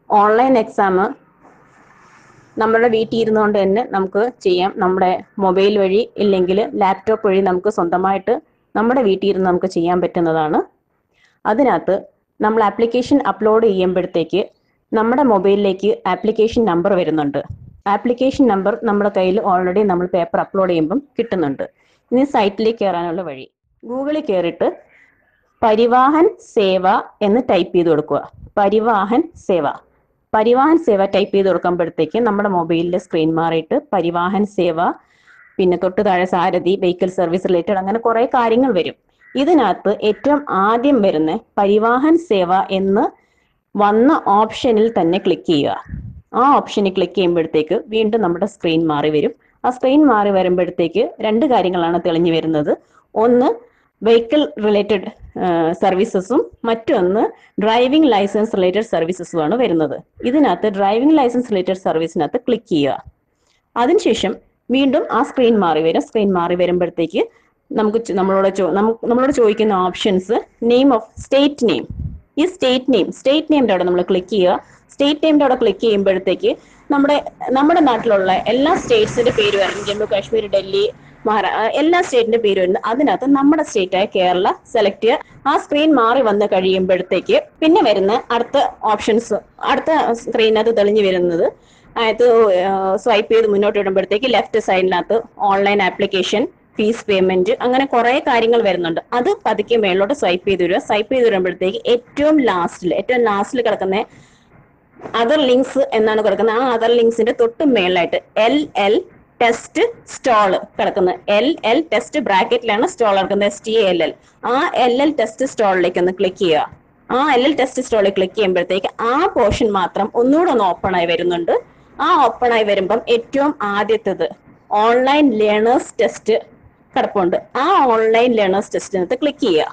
online exam നമ്മുടെ വീട്ടിൽ ഇരുന്നുകൊണ്ട് തന്നെ നമുക്ക് ചെയ്യാം നമ്മുടെ മൊബൈൽ വഴി ഇല്ലെങ്കിൽ ലാപ്ടോപ്പ് വഴി നമുക്ക് സ്വന്തമായിട്ട് നമ്മുടെ വീട്ടിൽ ഇരുന്ന് നമുക്ക് ചെയ്യാൻ പറ്റുന്നതാണ് അതിനകത്ത് നമ്മൾ ആപ്ലിക്കേഷൻ അപ്ലോഡ് ചെയ്യുമ്പോഴത്തേക്ക് നമ്മുടെ മൊബൈലിലേക്ക് ആപ്ലിക്കേഷൻ നമ്പർ വരുന്നുണ്ട് ആപ്ലിക്കേഷൻ നമ്പർ നമ്മുടെ കയ്യിൽ ഓൾറെഡി നമ്മൾ പേപ്പർ അപ്ലോഡ് ചെയ്യുമ്പം കിട്ടുന്നുണ്ട് ഇനി സൈറ്റിലേക്ക് കയറാനുള്ള വഴി ഗൂഗിളിൽ കയറിയിട്ട് പരിവാഹൻ സേവ എന്ന് ടൈപ്പ് ചെയ്ത് കൊടുക്കുക പരിവാഹൻ സേവ പരിവാഹൻ സേവ ടൈപ്പ് ചെയ്ത് കൊടുക്കുമ്പോഴത്തേക്ക് നമ്മുടെ മൊബൈലിലെ സ്ക്രീൻ മാറിയിട്ട് പരിവാഹൻ സേവ പിന്നെ തൊട്ട് താഴെ സാരഥി വെഹിക്കിൾ സർവീസ് റിലേറ്റഡ് അങ്ങനെ കുറെ കാര്യങ്ങൾ വരും ഇതിനകത്ത് ഏറ്റവും ആദ്യം വരുന്ന പരിവാഹൻ സേവ എന്ന് വന്ന ഓപ്ഷനിൽ തന്നെ ക്ലിക്ക് ചെയ്യുക ആ ഓപ്ഷനിൽ ക്ലിക്ക് ചെയ്യുമ്പോഴത്തേക്ക് വീണ്ടും നമ്മുടെ സ്ക്രീൻ മാറി വരും ആ സ്ക്രീൻ മാറി വരുമ്പോഴത്തേക്ക് രണ്ട് കാര്യങ്ങളാണ് തെളിഞ്ഞു വരുന്നത് ഒന്ന് വെഹിക്കിൾ റിലേറ്റഡ് സർവീസസും മറ്റൊന്ന് ഡ്രൈവിംഗ് ലൈസൻസ് റിലേറ്റഡ് സർവീസസുമാണ് വരുന്നത് ഇതിനകത്ത് ഡ്രൈവിംഗ് ലൈസൻസ് റിലേറ്റഡ് സർവീസിനകത്ത് ക്ലിക്ക് ചെയ്യുക അതിനുശേഷം വീണ്ടും ആ സ്ക്രീൻ മാറി വരും സ്ക്രീൻ മാറി വരുമ്പോഴത്തേക്ക് നമുക്ക് ചോ- നമ്മളോട് ചോ- നമുക്ക് നമ്മളോട് ചോദിക്കുന്ന options name of state name ഈ സ്റ്റേറ്റ് നെയിം സ്റ്റേറ്റ് നെയിമിന്റെ അവിടെ നമ്മൾ ക്ലിക്ക് ചെയ്യുക സ്റ്റേറ്റ് നെയിമിന്റെ അവിടെ ക്ലിക്ക് ചെയ്യുമ്പോഴത്തേക്ക് നമ്മുടെ നമ്മുടെ നാട്ടിലുള്ള എല്ലാ സ്റ്റേറ്റ്സിന്റെ പേര് വരും ജമ്മു കാശ്മീർ ഡൽഹി മഹാരാ ആ, എല്ലാ സ്റ്റേറ്റിന്റെ പേര് വരുന്നു അതിനകത്ത് നമ്മുടെ സ്റ്റേറ്റ് ആയ കേരള സെലക്ട് ചെയ്യുക ആ സ്ക്രീൻ മാറി വന്ന് കഴിയുമ്പോഴത്തേക്ക് പിന്നെ വരുന്ന അടുത്ത ഓപ്ഷൻസ് അടുത്ത സ്ക്രീനകത്ത് തെളിഞ്ഞു വരുന്നത് അതായത് സ്വൈപ്പ് ചെയ്ത് മുന്നോട്ട് വിടുമ്പോഴത്തേക്ക് ലെഫ്റ്റ് സൈഡിനകത്ത് ഓൺലൈൻ ആപ്ലിക്കേഷൻ ഫീസ് പേയ്മെന്റ് അങ്ങനെ കുറെ കാര്യങ്ങൾ വരുന്നുണ്ട് അത് പതുക്കെ മേളിലോട്ട് സ്വൈപ്പ് ചെയ്ത് വരിക സ്വൈപ്പ് ചെയ്ത് വരുമ്പോഴത്തേക്ക് ഏറ്റവും ലാസ്റ്റിൽ ഏറ്റവും ലാസ്റ്റിൽ കിടക്കുന്ന അതർ ലിങ്ക്സ് എന്നാണ് കിടക്കുന്നത് ആ അതർ ലിങ്ക്സിന്റെ തൊട്ട് മേളിലായിട്ട് എൽ എൽ ടെസ്റ്റ് സ്റ്റോള് കിടക്കുന്നത് എൽ എൽ ടെസ്റ്റ് ബ്രാക്കറ്റിലാണ് സ്റ്റോൾ കിടക്കുന്നത് എസ് ടി എൽ എൽ ആ എൽ എൽ ടെസ്റ്റ് സ്റ്റോളിലേക്ക് ഒന്ന് ക്ലിക്ക് ചെയ്യുക ആ എൽ എൽ ടെസ്റ്റ് സ്റ്റോളിൽ ക്ലിക്ക് ചെയ്യുമ്പോഴത്തേക്ക് ആ പോർഷൻ മാത്രം ഒന്നുകൂടെ ഒന്ന് ഓപ്പൺ ആയി വരുന്നുണ്ട് ആ ഓപ്പൺ ആയി വരുമ്പം ഏറ്റവും ആദ്യത്തേത് ഓൺലൈൻ ലേണേഴ്സ് ടെസ്റ്റ് കിടപ്പുണ്ട് ആ ഓൺലൈൻ ലേണേഴ്സ് ടെസ്റ്റിനകത്ത് ക്ലിക്ക് ചെയ്യുക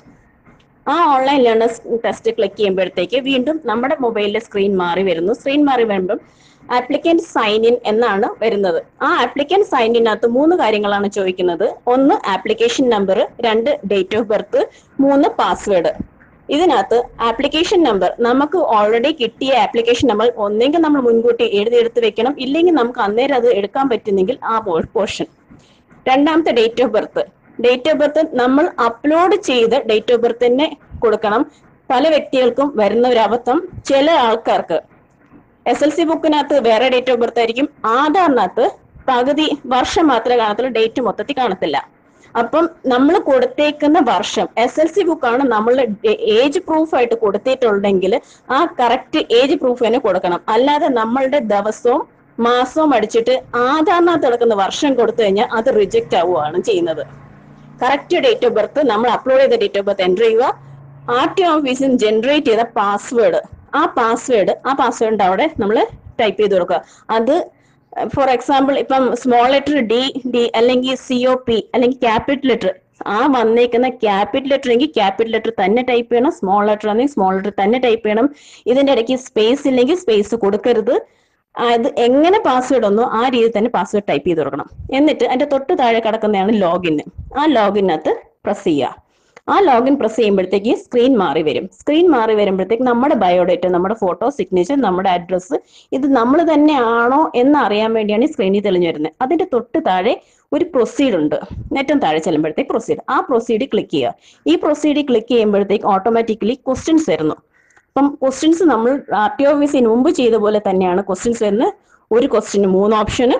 ആ ഓൺലൈൻ ലേണേഴ്സ് ടെസ്റ്റ് ക്ലിക്ക് ചെയ്യുമ്പോഴത്തേക്ക് വീണ്ടും നമ്മുടെ മൊബൈലിലെ സ്ക്രീൻ മാറി വരുന്നു സ്ക്രീൻ മാറി വരുമ്പം ആപ്ലിക്കന്റ് സൈൻ ഇൻ എന്നാണ് വരുന്നത് ആ ആപ്ലിക്കന്റ് സൈൻ ഇനകത്ത് മൂന്ന് കാര്യങ്ങളാണ് ചോദിക്കുന്നത് ഒന്ന് ആപ്ലിക്കേഷൻ നമ്പർ രണ്ട് ഡേറ്റ് ഓഫ് ബർത്ത് മൂന്ന് പാസ്വേഡ് ഇതിനകത്ത് ആപ്ലിക്കേഷൻ നമ്പർ നമുക്ക് ഓൾറെഡി കിട്ടിയ ആപ്ലിക്കേഷൻ നമ്പർ ഒന്നെങ്കിൽ നമ്മൾ മുൻകൂട്ടി എഴുതിയെടുത്ത് വെക്കണം ഇല്ലെങ്കിൽ നമുക്ക് അന്നേരം അത് എടുക്കാൻ പറ്റുന്നെങ്കിൽ ആ പോർഷൻ രണ്ടാമത്തെ date of birth date of birth നമ്മൾ അപ്ലോഡ് ചെയ്ത് ഡേറ്റ് ഓഫ് ബർത്ത് തന്നെ കൊടുക്കണം പല വ്യക്തികൾക്കും വരുന്ന ഒരു അബദ്ധം ചില ആൾക്കാർക്ക് എസ് എൽ സി ബുക്കിനകത്ത് വേറെ ഡേറ്റ് ഓഫ് ബർത്ത് ആയിരിക്കും ആധാറിനകത്ത് പകുതി വർഷം മാത്രമേ കാണത്തുള്ളൂ ഡേറ്റ് മൊത്തത്തിൽ കാണത്തില്ല അപ്പം നമ്മൾ കൊടുത്തേക്കുന്ന വർഷം എസ് എൽ സി ബുക്കാണ് നമ്മൾ ഏജ് പ്രൂഫ് ആയിട്ട് കൊടുത്തിട്ടുണ്ടെങ്കിൽ ആ കറക്റ്റ് ഏജ് പ്രൂഫ് തന്നെ കൊടുക്കണം അല്ലാതെ നമ്മളുടെ ദിവസവും മാസവും അടിച്ചിട്ട് ആധാറിനകത്ത് കിടക്കുന്ന വർഷം കൊടുത്തു കഴിഞ്ഞാൽ അത് റിജക്റ്റ് ആവുകയാണ് ചെയ്യുന്നത് കറക്റ്റ് ഡേറ്റ് ഓഫ് ബർത്ത് നമ്മൾ അപ്ലോഡ് ചെയ്ത ഡേറ്റ് ഓഫ് ബർത്ത് എൻ്റർ ചെയ്യുക ആർ ടി ഓഫീസിൽ നിന്ന് ജനറേറ്റ് ചെയ്ത പാസ്വേഡ് ആ പാസ്വേഡ് ആ പാസ്വേഡിന്റെ അവിടെ നമ്മൾ ടൈപ്പ് ചെയ്ത് കൊടുക്കുക അത് ഫോർ എക്സാമ്പിൾ ഇപ്പം സ്മോൾ ലെറ്റർ ഡി ഡി അല്ലെങ്കിൽ സി ഒ പി അല്ലെങ്കിൽ ക്യാപിറ്റൽ ലെറ്റർ ആ വന്നേക്കുന്ന ക്യാപിറ്റൽ ലെറ്റർ എങ്കിൽ ക്യാപിറ്റൽ ലെറ്റർ തന്നെ ടൈപ്പ് ചെയ്യണം സ്മോൾ ലെറ്റർ ആണെങ്കിൽ സ്മോൾ ലെറ്റർ തന്നെ ടൈപ്പ് ചെയ്യണം ഇതിന്റെ ഇടയ്ക്ക് സ്പേസ് ഇല്ലെങ്കിൽ സ്പേസ് കൊടുക്കരുത് അത് എങ്ങനെ പാസ്വേഡ് ഒന്നോ ആ രീതിയിൽ തന്നെ പാസ്വേഡ് ടൈപ്പ് ചെയ്ത് കൊടുക്കണം എന്നിട്ട് അതിന്റെ തൊട്ട് താഴെ കിടക്കുന്നതാണ് ലോഗിൻ ആ ലോഗിനകത്ത് പ്രസ് ചെയ്യുക ആ ലോഗിൻ പ്രസ് ചെയ്യുമ്പോഴത്തേക്ക് സ്ക്രീൻ മാറി വരും സ്ക്രീൻ മാറി വരുമ്പോഴത്തേക്ക് നമ്മുടെ ബയോഡേറ്റ നമ്മുടെ ഫോട്ടോ സിഗ്നേച്ചർ നമ്മുടെ അഡ്രസ്സ് ഇത് നമ്മൾ തന്നെയാണോ എന്ന് അറിയാൻ വേണ്ടിയാണ് ഈ സ്ക്രീനിൽ തെളിഞ്ഞു വരുന്നത് അതിന്റെ തൊട്ട് താഴെ ഒരു പ്രൊസീഡ് ഉണ്ട് ഏറ്റവും താഴെ ചെല്ലുമ്പോഴത്തേക്ക് പ്രൊസീഡ് ആ പ്രൊസീഡ് ക്ലിക്ക് ചെയ്യുക ഈ പ്രൊസീഡ് ക്ലിക്ക് ചെയ്യുമ്പോഴത്തേക്ക് ഓട്ടോമാറ്റിക്കലി ക്വസ്റ്റ്യൻസ് വരുന്നു അപ്പം ക്വസ്റ്റ്യൻസ് നമ്മൾ ആർ ടി ഓഫീസിന് മുമ്പ് ചെയ്ത പോലെ തന്നെയാണ് ക്വസ്റ്റ്യൻസ് വരുന്നത് ഒരു ക്വസ്റ്റ്യന് മൂന്ന് ഓപ്ഷന്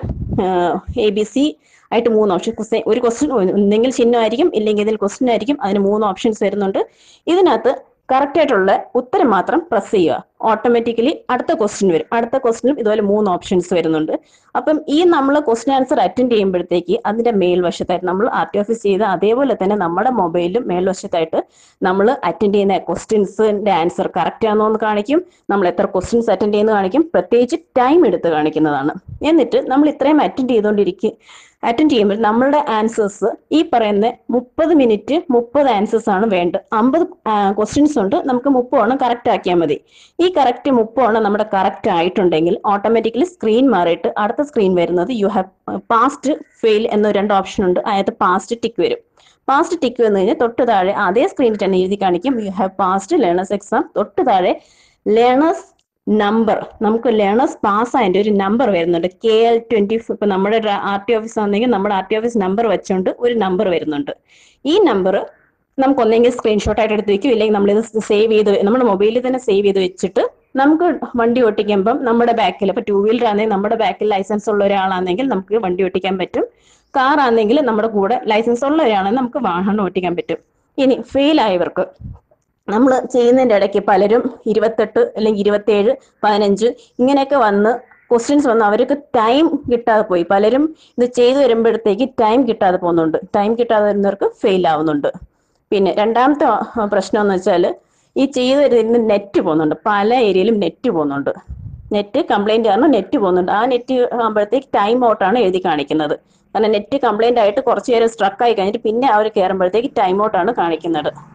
എ ബി സി ആയിട്ട് മൂന്ന് ഓപ്ഷൻ ഒരു ക്വസ്റ്റ്യൻ ഒന്നെങ്കിൽ ചിഹ്നമായിരിക്കും ഇല്ലെങ്കിൽ ഇതിൽ ക്വസ്റ്റ്യൻ ആയിരിക്കും അതിന് മൂന്ന് ഓപ്ഷൻസ് വരുന്നുണ്ട് ഇതിനകത്ത് കറക്റ്റ് ആയിട്ടുള്ള ഉത്തരം മാത്രം പ്രസ് ചെയ്യുക ഓട്ടോമാറ്റിക്കലി അടുത്ത ക്വസ്റ്റ്യൻ വരും അടുത്ത ക്വസ്റ്റ്യനും ഇതുപോലെ മൂന്ന് ഓപ്ഷൻസ് വരുന്നുണ്ട് അപ്പം ഈ നമ്മൾ ക്വസ്റ്റ്യൻ ആൻസർ അറ്റൻഡ് ചെയ്യുമ്പോഴത്തേക്ക് അതിന്റെ മേൽവശത്തായിട്ട് നമ്മൾ ആർ ടി ഓഫീസ് ചെയ്ത അതേപോലെ തന്നെ നമ്മുടെ മൊബൈലിലും മേൽവശത്തായിട്ട് നമ്മൾ അറ്റൻഡ് ചെയ്യുന്ന ക്വസ്റ്റ്യൻസിന്റെ ആൻസർ കറക്റ്റ് ആണോ എന്ന് കാണിക്കും നമ്മൾ എത്ര ക്വസ്റ്റ്യൻസ് അറ്റൻഡ് ചെയ്യുന്ന കാണിക്കും പ്രത്യേകിച്ച് ടൈം എടുത്ത് കാണിക്കുന്നതാണ് എന്നിട്ട് നമ്മൾ ഇത്രയും അറ്റൻഡ് ചെയ്തുകൊണ്ടിരിക്കും അറ്റൻഡ് ചെയ്യുമ്പോൾ നമ്മളുടെ ആൻസേഴ്സ് ഈ പറയുന്ന മുപ്പത് മിനിറ്റ് മുപ്പത് ആൻസേഴ്സ് ആണ് വേണ്ടത് അമ്പത് ക്വസ്റ്റ്യൻസ് ഉണ്ട് നമുക്ക് മുപ്പതെണ്ണം കറക്റ്റ് ആക്കിയാൽ മതി ഈ കറക്റ്റ് മുപ്പതെണ്ണം നമ്മുടെ കറക്റ്റ് ആയിട്ടുണ്ടെങ്കിൽ ഓട്ടോമാറ്റിക്കലി സ്ക്രീൻ മാറിയിട്ട് അടുത്ത സ്ക്രീൻ വരുന്നത് യു ഹാവ് പാസ്റ്റ് ഫെയിൽ എന്ന രണ്ട് ഓപ്ഷൻ ഉണ്ട് അതിനകത്ത് പാസ്റ്റ് ടിക്ക് വരും പാസ്റ്റ് ടിക്ക് വന്നു കഴിഞ്ഞാൽ തൊട്ട് താഴെ അതേ സ്ക്രീനിൽ തന്നെ എഴുതി കാണിക്കും you have passed learners exam തൊട്ട് താഴെ ലേണേഴ്സ് നമ്പർ നമുക്ക് ലേണേഴ്സ് പാസ് ആയതിന്റെ ഒരു നമ്പർ വരുന്നുണ്ട് കെ എൽ ട്വന്റി ഇപ്പൊ നമ്മുടെ ആർ ടി ഓഫീസ് ആണെങ്കിൽ നമ്മുടെ ആർ ടി ഓഫീസ് നമ്പർ വെച്ചുകൊണ്ട് ഒരു നമ്പർ വരുന്നുണ്ട് ഈ നമ്പർ നമുക്ക് ഒന്നെങ്കിൽ സ്ക്രീൻഷോട്ട് ആയിട്ട് എടുത്ത് വെക്കും ഇല്ലെങ്കിൽ നമ്മളിത് സേവ് ചെയ്ത് നമ്മുടെ മൊബൈലിൽ തന്നെ സേവ് ചെയ്ത് വെച്ചിട്ട് നമുക്ക് വണ്ടി ഓട്ടിക്കുമ്പം നമ്മുടെ ബാക്കിൽ ഇപ്പൊ ടൂ വീലർ ആണെങ്കിൽ നമ്മുടെ ബാക്കിൽ ലൈസൻസ് ഉള്ള ഒരാളാണെങ്കിൽ നമുക്ക് വണ്ടി ഓട്ടിക്കാൻ പറ്റും കാർ ആണെങ്കിൽ നമ്മുടെ കൂടെ ലൈസൻസ് ഉള്ള ഒരാളാണെങ്കിൽ നമുക്ക് വാഹനം ഓട്ടിക്കാൻ പറ്റും ഇനി ഫെയിൽ ആയവർക്ക് നമ്മൾ ചെയ്യുന്നതിന്റെ ഇടയ്ക്ക് പലരും ഇരുപത്തെട്ട് അല്ലെങ്കിൽ ഇരുപത്തേഴ് പതിനഞ്ച് ഇങ്ങനെയൊക്കെ വന്ന് ക്വസ്റ്റ്യൻസ് വന്ന് അവർക്ക് ടൈം കിട്ടാതെ പോയി പലരും ഇത് ചെയ്തു വരുമ്പോഴത്തേക്ക് ടൈം കിട്ടാതെ പോകുന്നുണ്ട് ടൈം കിട്ടാതെ വരുന്നവർക്ക് ഫെയിൽ ആവുന്നുണ്ട് പിന്നെ രണ്ടാമത്തെ ആ, പ്രശ്നം എന്ന് വെച്ചാൽ ഈ ചെയ്തു വരുന്ന നെറ്റ് പോകുന്നുണ്ട് പല ഏരിയയിലും നെറ്റ് പോകുന്നുണ്ട് നെറ്റ് കംപ്ലൈന്റ് കാരണം നെറ്റ് പോകുന്നുണ്ട് ആ നെറ്റ് ആകുമ്പോഴത്തേക്ക് ടൈം ഔട്ടാണ് എഴുതി കാണിക്കുന്നത് കാരണം നെറ്റ് കംപ്ലൈന്റ് ആയിട്ട് കുറച്ച് നേരം സ്ട്രക്ക് ആയി കഴിഞ്ഞിട്ട് പിന്നെ അവർ കയറുമ്പോഴത്തേക്ക് ടൈം ഔട്ടാണ് കാണിക്കുന്നത്